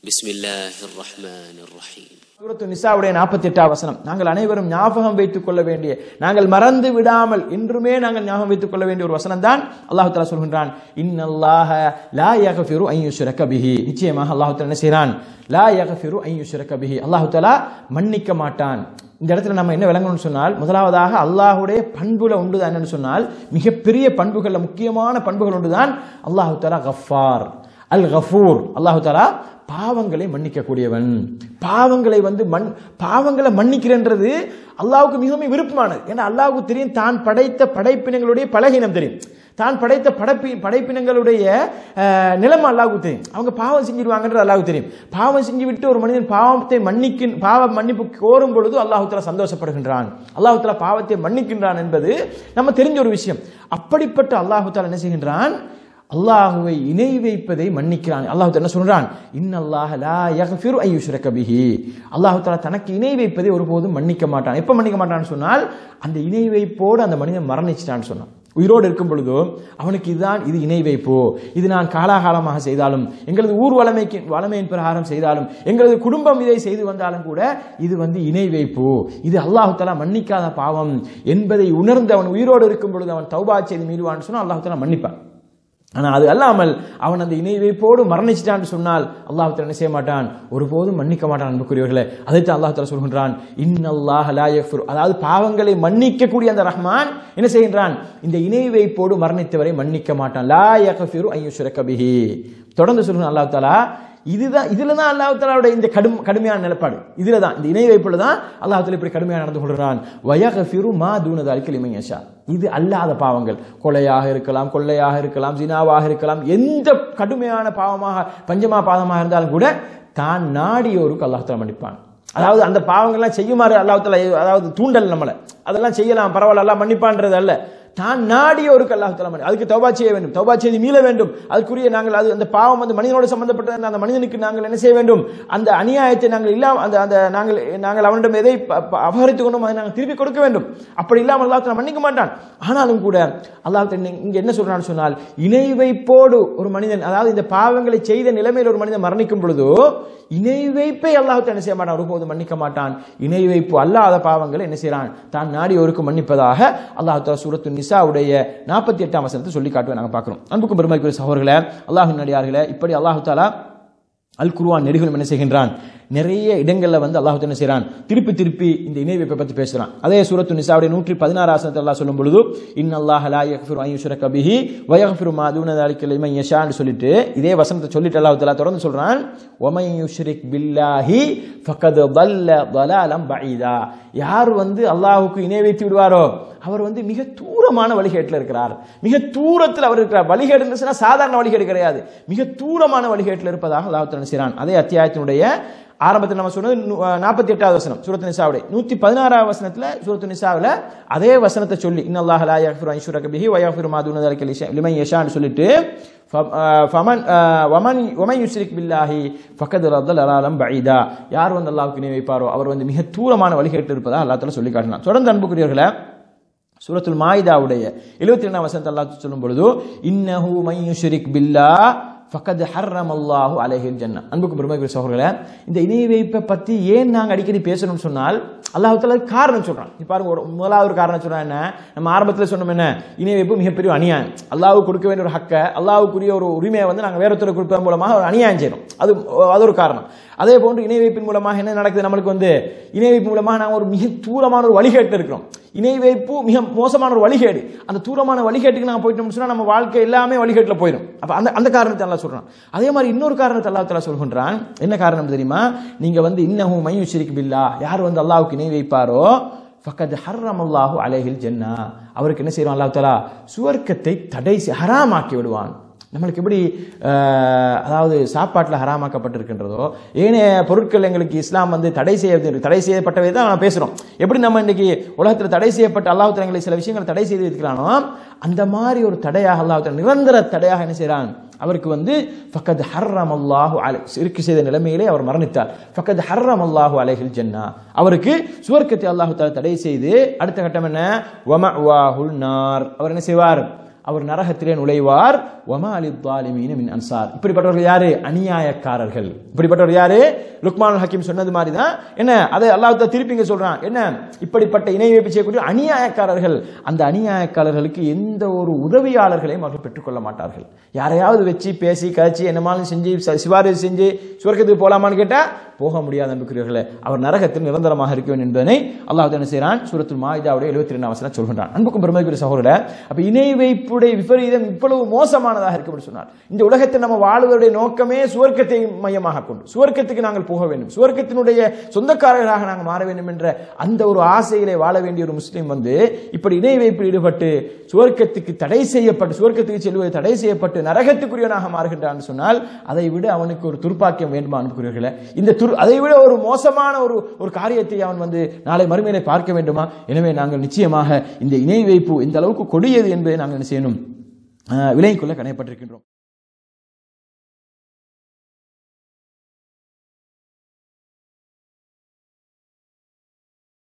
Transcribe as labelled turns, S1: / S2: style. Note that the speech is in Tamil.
S1: بسم الله الرحمن الرحيم
S2: சூரத்து நிசாவுடைய நாற்பத்தி எட்டாம் வசனம் நாங்கள் அனைவரும் ஞாபகம் வைத்துக் கொள்ள வேண்டிய நாங்கள் மறந்து விடாமல் இன்றுமே நாங்கள் ஞாபகம் வைத்துக் கொள்ள வேண்டிய ஒரு வசனம் தான் அல்லாஹு தாலா சொல்கின்றான் இன்னல்லாஹ லா யகஃபிரு ஐ யுஷ்ரக பிஹி நிச்சயமாக அல்லாஹு தாலா என்ன செய்கிறான் லா யகஃபிரு ஐ யுஷ்ரக பிஹி அல்லாஹு தாலா மன்னிக்க மாட்டான் இந்த இடத்துல நம்ம என்ன விளங்கணும்னு சொன்னால் முதலாவதாக அல்லாஹுடைய பண்புல உண்டுதான் என்னன்னு சொன்னால் மிகப்பெரிய பண்புகள்ல முக்கியமான பண்புகள் உண்டுதான் அல்லாஹு தாலா கஃபார் அல் கஃபூர் அல்லாஹு தாலா பாவங்களை மன்னிக்கக்கூடியவன் பாவங்களை வந்து மண் பாவங்களை மன்னிக்கிறன்றது அல்லாவுக்கு மிகவும் விருப்பமானது ஏன்னா அல்லாவுக்கு தெரியும் தான் படைத்த படைப்பினங்களுடைய பலகீனம் தெரியும் தான் படைத்த படைப்பி படைப்பினங்களுடைய அஹ், நிலைமை அல்லாவுக்கு தெரியும் அவங்க பாவம் செஞ்சிருவாங்கன்றது அல்லாவுக்கு தெரியும் பாவம் செஞ்சு விட்டு ஒரு மனிதன் பாவத்தை மன்னிக்க பாவ மன்னிப்பு கோரும் பொழுது அல்லாஹு தஆலா சந்தோஷப்படுகின்றான் அல்லாஹு தஆலா பாவத்தை மன்னிக்கின்றான் என்பது நம்ம தெரிஞ்ச ஒரு விஷயம் அப்படிப்பட்ட அல்லாஹு தஆலா என்ன செய்கின்றான் அல்லாஹுவை இணை வைப்பதை மன்னிக்கிறான் அல்லாஹ் என்ன சொல்றான் இன்னல்லாஹ லா யக்ஃபிரு ஐ யுஷ்ரக பிஹி அல்லாஹ் தஆலா தனக்கு இணை வைப்பதை ஒருபோதும் மன்னிக்க மாட்டான் எப்ப மன்னிக்க மாட்டான்னு சொன்னால் அந்த இணை வைப்போடு அந்த மனிதன் மரணிச்சிட்டான்னு சொன்னான் உயிரோடு இருக்கும் பொழுதோ அவனுக்கு இதுதான் இது இணை வைப்போ இது நான் காலாகாலமாக செய்தாலும் எங்களது ஊர் வளமைக்கு வளமையின் பிரகாரம் செய்தாலும் எங்களது குடும்பம் இதை செய்து வந்தாலும் கூட இது வந்து இணை வைப்பு இது அல்லாஹு தஆலா மன்னிக்காத பாவம் என்பதை உணர்ந்து அவன் உயிரோடு இருக்கும் பொழுது அவன் தௌபா செய்து மீறுவான்னு சொன்னால் அல்லாஹு தஆலா மன்னிப்பான் ஆனால் அது அல்லாமல் அவன் அந்த இணை வைப்போடு மரணிச்சிட்டான்னு சொன்னால் அல்லாஹ் தஆலா என்ன செய்ய மாட்டான் ஒருபோதும் மன்னிக்க மாட்டான் அன்புக்குரியவர்களே அதைத்தான் அல்லாஹ் தஆலா சொல்கின்றான் இன்னல்லாஹ லா யக்ஃபிரு அதாவது பாவங்களை மன்னிக்கக்கூடிய அந்த ரஹ்மான் என்ன செய்கின்றான் இந்த இணை வைப்போடு மரணித்தவரை மன்னிக்க மாட்டான் லா யக்ஃபிரு ஐ யுஷ்ரக பிஹி தொடர்ந்து சொல்கிறான் அல்லாஹ் தஆலா இதுதான் இதுல தான் அல்லாஹ் தஆலாவுடைய இந்த கடும் கடுமையான நிலப்பாடு இதுல தான் இந்த இணை வைப்புல தான் அல்லாஹ் தஆலா இப்படி கடுமையாக நடந்து கொள்கிறான் வயகஃபிரு மா தூன தாலிக லிமன் யஷா இது அல்லாத பாவங்கள் கொலையாக இருக்கலாம் கொள்ளையாக இருக்கலாம் ஜினாவாக இருக்கலாம் எந்த கடுமையான பாவமாக பஞ்சமா பாவமாக இருந்தாலும் கூட தான் நாடியோருக்கு அல்லாஹ் தஆலா மன்னிப்பான் அதாவது அந்த பாவங்கள்லாம் செய்யுமாறு அல்லாஹ் தஆலா அதாவது தூண்டல் நம்மளை அதெல்லாம் செய்யலாம் பரவாயில்ல அல்லாஹ் மன்னிப்பான்றது அல்ல தான் நாடியோருக்கு அல்லாஹ் தஆலா மன்னி அதுக்கு தௌபா செய்ய வேண்டும் தௌபா செய்து மீள வேண்டும் அதுக்குரிய நாங்கள் அது அந்த பாவம் வந்து மனிதனோடு சம்பந்தப்பட்ட அந்த மனிதனுக்கு நாங்கள் என்ன செய்ய வேண்டும் அந்த அநியாயத்தை நாங்கள் இல்லாம அந்த அந்த நாங்கள் நாங்கள் அவனிடம் எதை ப- ப- அபகரித்துக் கொண்டோம் அதை நாங்கள் திருப்பி கொடுக்க வேண்டும் அப்படி இல்லாமல் அல்லாஹ் தஆலா மன்னிக்க மாட்டான் ஆனாலும் கூட அல்லாஹ் தஆலா இங்க என்ன சொல்றான்னு சொன்னால் இணை வைப்போடு ஒரு மனிதன் அதாவது இந்த பாவங்களை செய்த நிலைமையில் ஒரு மனிதன் மரணிக்கும் பொழுதோ இணை வைப்பை அல்லாஹ் தஆலா என்ன செய்ய மாட்டான் ஒருபோதும் மன்னிக்க மாட்டான் இணை வைப்பு அல்லாத பாவங்களை என்ன செய்றான் தான் நாடியோருக்கு மன்னிப்பதாக அல்லாஹ் தஆலா சூரத்து நிசாவுடைய நாற்பத்தி எட்டாம் வசனத்தை சொல்லி காட்டுவேன் நாங்கள் பார்க்கிறோம் அன்புக்கும் பெருமைக்குரிய சகோதரர்களே அல்லாஹின் நடிகார்களே இப்படி அல்லாஹ் தஆலா அல் குர்ஆன் நெறிகளும் என்ன செய்கின்றான் நிறைய இடங்கள்ல வந்து அல்லாஹ் என்ன செய்றான் திருப்பி திருப்பி இந்த இணை வைப்பை பத்தி பேசுறான் அதே சூரத்து நிசாவுடைய நூற்றி பதினாறு ஆசனத்தில் அல்லாஹ் சொல்லும் பொழுது இன்னல்லாஹ லா யக்ஃபிரு அன் யுஷ்ரக பிஹி வ யக்ஃபிரு மா தூன தாலிக லிமன் யஷான்னு சொல்லிட்டு இதே வசனத்தை சொல்லிட்டு அல்லாஹ் தஆலா தொடர்ந்து சொல்றான் வமன் யுஷ்ரிக் பில்லாஹி ஃபக்கத் ضل ضلالا بعيدا யார் வந்து அல்லாஹ்வுக்கு இணை வைத்து விடுவாரோ அவர் வந்து மிக தூரமான வழிகேட்டில் இருக்கிறார் மிக தூரத்தில் அவர் இருக்கிறார் வழிகேடு சொன்னா சாதாரண வழிகேடு கிடையாது மிக தூரமான வழிகேட்டில் இருப்பதாக அல்லாஹ் தஆலா செய்கிறான் அதே அத்தியாயத்தினுடைய ஆரம்பத்தில் நம்ம சொன்னது நாற்பத்தி எட்டாவது வசனம் சூரத்து நிசாவுடைய நூற்றி பதினாறாவது வசனத்தில் சூரத்து நிசாவில் அதே வசனத்தை சொல்லி இன்னல்லாஹ் லா யக்ஃபிரு அன் யுஷ்ரக பிஹி வ யக்ஃபிரு மா தூன ذلك லிமன் யஷான்னு சொல்லிட்டு ஃப- ஆஹ் ஃபமன் ஆஹ் வமன் வமன் யுஷ்ரிக் பில்லாஹி ஃபக்கத் ரத்தல் அலாலம் பஈதா யார் வந்து அல்லாஹ்வுக்கு இணை வைப்பாரோ அவர் வந்து மிக தூரமான வழிகேட்டு இருப்பதா அல்லாஹ் தஆலா சொல்லி காட்டினான் தொடர்ந்து அன்புக்குரியவர்களே சூரத்துல் மாயிதாவுடைய எழுபத்தி ரெண்டாம் வசனத்தை அல்லாஹ் சொல்லும் பொழுது இன்னஹு மை யுஷ்ரிக் பில்லா ஃபக்கத் ஹர்ரம் அல்லாஹு அலைஹில் ஜன்னா அன்புக்கு பெருமைக்குரிய சகோதரர்களே இந்த இணை வைப்பை பற்றி ஏன் நாங்கள் அடிக்கடி பேசணும்னு சொன்னால் அல்லாஹ் தஆலா காரணம் சொல்றான் இப்போ பாருங்க ஒரு முதலாவது ஒரு காரணம் சொல்றான் என்ன நம்ம ஆரம்பத்தில் சொன்னோம் என்ன இணை வைப்பு மிகப்பெரிய அநியாயம் அல்லாஹ்வுக்கு கொடுக்க வேண்டிய ஒரு ஹக்கை அல்லாஹ்வுக்குரிய ஒரு உரிமையை வந்து நாங்கள் வேற ஒருத்தருக்கு கொடுப்பதன் மூலமாக ஒரு அநியாயம் செய்யணும் அது அது ஒரு காரணம் அதே போன்று இணை வைப்பின் மூலமாக என்ன நடக்குது நம்மளுக்கு வந்து இணை வைப்பு மூலமாக நாங்கள் ஒரு மிக தூரமான ஒரு வழிகேட்டு இருக்கிறோம் இணை வைப்பு மிக மோசமான ஒரு வழிகேடு அந்த தூரமான வழிகேட்டுக்கு நாங்கள் போயிட்டோம்னு சொன்னா நம்ம வாழ்க்கை எல்லாமே வழிகேட்டில் போயிடும் அப்போ அந்த அந்த காரணத்தை எல்லாம் சொல்றான் அதே மாதிரி இன்னொரு காரணத்தை அல்லாஹ் தஆலா சொல்கின்றான் என்ன காரணம் தெரியுமா நீங்க வந்து இன்னஹு மையு ஷிரிக் பில்லா யார் வந்து அல்லாஹ்வுக்கு இணை வைப்பாரோ ஃபக்கத் ஹர்ரம் அல்லாஹு அலைஹில் ஜன்னா அவருக்கு என்ன செய்வான் அல்லாஹ் தஆலா சுவர்க்கத்தை தடை செய்- ஹராமாக்கி விடுவான் நம்மளுக்கு எப்படி அஹ், அதாவது சாப்பாட்டில் ஹராமாக்கப்பட்டிருக்கின்றதோ ஏனைய பொருட்கள் எங்களுக்கு இஸ்லாம் வந்து தடை செய்ய தடை செய்யப்பட்டவை தான் நான் பேசுகிறோம் எப்படி நம்ம இன்னைக்கு உலகத்தில் தடை செய்யப்பட்ட அல்லாஹ் எங்களுக்கு சில விஷயங்களை தடை செய்து வைக்கிறானோ அந்த மாதிரி ஒரு தடையாக அல்லாஹ் நிரந்தர தடையாக என்ன செய்கிறான் அவருக்கு வந்து ஃபக்கத் ஹர்ரம் அல்லாஹு அலை சிறுக்கு செய்த நிலைமையிலே அவர் மரணித்தார் ஃபக்கத் ஹர்ரம் அல்லாஹு அலைஹில் ஜன்னா அவருக்கு சுவர்க்கத்தை அல்லாஹு தஆலா தடை செய்து அடுத்த கட்டம் என்ன வம நார் அவர் என்ன செய்வார் அவர் நரகத்திலே நுழைவார் ஒமா அலி தாலிமீன மின் அன்சார் இப்படிப்பட்டவர்கள் யாரு அநியாயக்காரர்கள் இப்படிப்பட்டவர் யாரு லுக்மான் ஹக்கீம் சொன்னது மாதிரி தான் என்ன அதை அல்லாஹ் திருப்பி இங்க சொல்றான் என்ன இப்படிப்பட்ட இணை வைப்பு செய்யக்கூடிய அநியாயக்காரர்கள் அந்த அநியாயக்காரர்களுக்கு எந்த ஒரு உதவியாளர்களையும் அவர்கள் பெற்றுக்கொள்ள மாட்டார்கள் யாரையாவது வச்சு பேசி கழிச்சு என்னமாலும் செஞ்சு ச- சிபாரிசு செஞ்சு சுவர்க்கத்துக்கு போலாமான்னு கேட்டா போக முடியாது அன்புக்குரியவர்களே அவர் நரகத்தில் நிரந்தரமாக இருக்க வேண்டும் என்பதனை அல்லாஹ் என்ன செய்கிறான் சூரத்துல் மாயிதாவுடைய எழுபத்தி ரெண்டாம் வசனம் சொல்கின்றான் அன்புக்கும் பெருமைக்குரிய சகோதரர் அப்ப இணை வைப்புடைய விபரீதம் இவ்வளவு மோசமானதாக இருக்கும் என்று சொன்னார் இந்த உலகத்தில் நம்ம வாழ்வதுடைய நோக்கமே சுவர்க்கத்தை மையமாக கொண்டு சுவர்க்கத்துக்கு நாங்கள் போக வேண்டும் சுவர்க்கத்தினுடைய சொந்தக்காரர்களாக நாங்கள் மாற வேண்டும் என்ற அந்த ஒரு ஆசையிலே வாழ வேண்டிய ஒரு முஸ்லீம் வந்து இப்படி இணை வைப்பில் ஈடுபட்டு சுவர்க்கத்துக்கு தடை செய்யப்பட்டு சுவர்க்கத்துக்கு செல்வது தடை செய்யப்பட்டு நரகத்துக்குரியவனாக மாறுகின்றான் சொன்னால் அதை விட அவனுக்கு ஒரு துர்ப்பாக்கியம் வேண்டுமா அன்புக்குரியவர்களே இந்த துர் அதை விட ஒரு மோசமான ஒரு ஒரு காரியத்தை அவன் வந்து நாளை மறுமையிலே பார்க்க வேண்டுமா எனவே நாங்கள் நிச்சயமாக இந்த இணை வைப்பு இந்த அளவுக்கு கொடியது என்பதை நாங்கள் என்ன செய்யணும் அஹ், விலகிக் கொள்ள கணையப்பட்டிருக்கின்றோம்